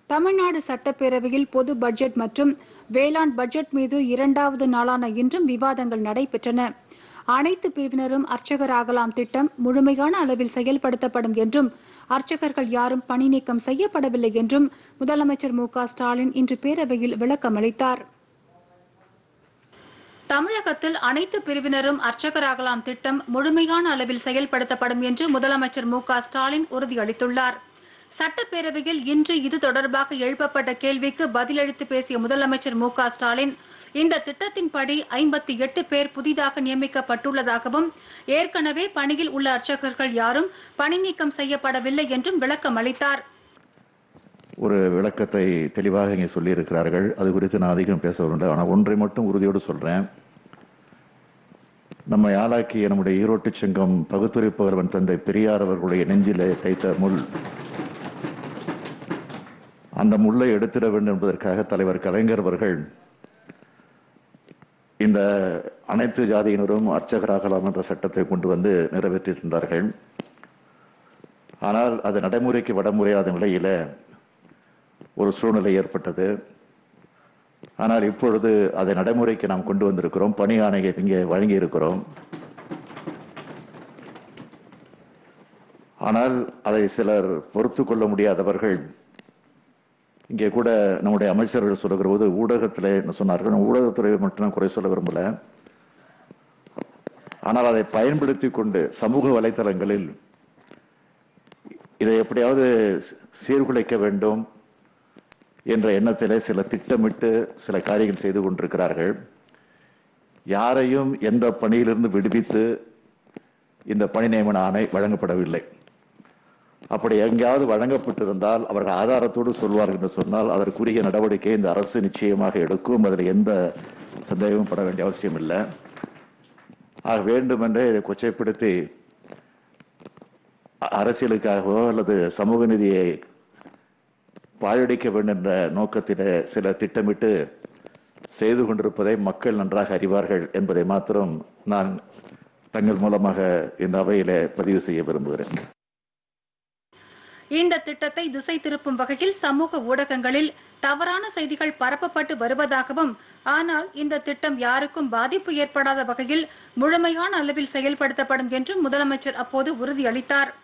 தமிழ்நாடு சட்டப்பேரவையில் பொது பட்ஜெட் மற்றும் வேளாண் பட்ஜெட் மீது இரண்டாவது நாளான இன்றும் விவாதங்கள் நடைபெற்றன அனைத்து பிரிவினரும் அர்ச்சகராகலாம் திட்டம் முழுமையான அளவில் செயல்படுத்தப்படும் என்றும் அர்ச்சகர்கள் யாரும் பணி நீக்கம் செய்யப்படவில்லை என்றும் முதலமைச்சர் மு க ஸ்டாலின் இன்று பேரவையில் விளக்கமளித்தார் தமிழகத்தில் அனைத்து பிரிவினரும் அர்ச்சகராகலாம் திட்டம் முழுமையான அளவில் செயல்படுத்தப்படும் என்று முதலமைச்சர் மு க ஸ்டாலின் உறுதியளித்துள்ளார் சட்டப்பேரவையில் இன்று இது தொடர்பாக எழுப்பப்பட்ட கேள்விக்கு பதிலளித்து பேசிய முதலமைச்சர் மு க ஸ்டாலின் இந்த திட்டத்தின்படி ஐம்பத்தி எட்டு பேர் புதிதாக நியமிக்கப்பட்டுள்ளதாகவும் ஏற்கனவே பணியில் உள்ள அர்ச்சகர்கள் யாரும் பணி நீக்கம் செய்யப்படவில்லை என்றும் விளக்கம் அளித்தார் ஒரு விளக்கத்தை தெளிவாக இங்கே சொல்லியிருக்கிறார்கள் அது குறித்து நான் அதிகம் பேச விரும்பல ஆனால் ஒன்றை மட்டும் உறுதியோடு சொல்றேன் நம்மை ஆளாக்கிய நம்முடைய ஈரோட்டு சங்கம் பகுத்துரைப்பவர்வன் தந்தை பெரியார் அவர்களுடைய நெஞ்சிலே தைத்த முள் அந்த முள்ளை எடுத்திட வேண்டும் என்பதற்காக தலைவர் கலைஞர் அவர்கள் இந்த அனைத்து ஜாதியினரும் அர்ச்சகராகலாம் என்ற சட்டத்தை கொண்டு வந்து நிறைவேற்றியிருந்தார்கள் ஆனால் அது நடைமுறைக்கு வடமுறையாத நிலையில ஒரு சூழ்நிலை ஏற்பட்டது ஆனால் இப்பொழுது அதை நடைமுறைக்கு நாம் கொண்டு வந்திருக்கிறோம் பணி ஆணையை இங்கே வழங்கி இருக்கிறோம் ஆனால் அதை சிலர் பொறுத்து கொள்ள முடியாதவர்கள் இங்கே கூட நம்முடைய அமைச்சர்கள் சொல்லுகிற போது ஊடகத்தில் என்ன சொன்னார்கள் நான் ஊடகத்துறை மட்டும் நான் குறை சொல்ல விரும்பல ஆனால் அதை பயன்படுத்தி கொண்டு சமூக வலைத்தளங்களில் இதை எப்படியாவது சீர்குலைக்க வேண்டும் என்ற எண்ணத்திலே சில திட்டமிட்டு சில காரியங்கள் செய்து கொண்டிருக்கிறார்கள் யாரையும் எந்த பணியிலிருந்து விடுவித்து இந்த பணி நியமன ஆணை வழங்கப்படவில்லை அப்படி எங்கேயாவது வழங்கப்பட்டிருந்தால் அவர்கள் ஆதாரத்தோடு சொல்வார்கள் என்று சொன்னால் அதற்குரிய நடவடிக்கை இந்த அரசு நிச்சயமாக எடுக்கும் அதில் எந்த சந்தேகமும் பட வேண்டிய அவசியம் இல்லை ஆக வேண்டுமென்றே இதை கொச்சைப்படுத்தி அ- அரசியலுக்காகவோ அல்லது சமூக நீதியை பாழடிக்க வேண்டும் என்ற நோக்கத்திலே சில திட்டமிட்டு செய்து கொண்டிருப்பதை மக்கள் நன்றாக அறிவார்கள் என்பதை மாத்திரம் நான் தங்கள் மூலமாக இந்த அவையிலே பதிவு செய்ய விரும்புகிறேன் இந்த திட்டத்தை திசை திருப்பும் வகையில் சமூக ஊடகங்களில் தவறான செய்திகள் பரப்பப்பட்டு வருவதாகவும் ஆனால் இந்த திட்டம் யாருக்கும் பாதிப்பு ஏற்படாத வகையில் முழுமையான அளவில் செயல்படுத்தப்படும் என்றும் முதலமைச்சர் அப்போது உறுதியளித்தார்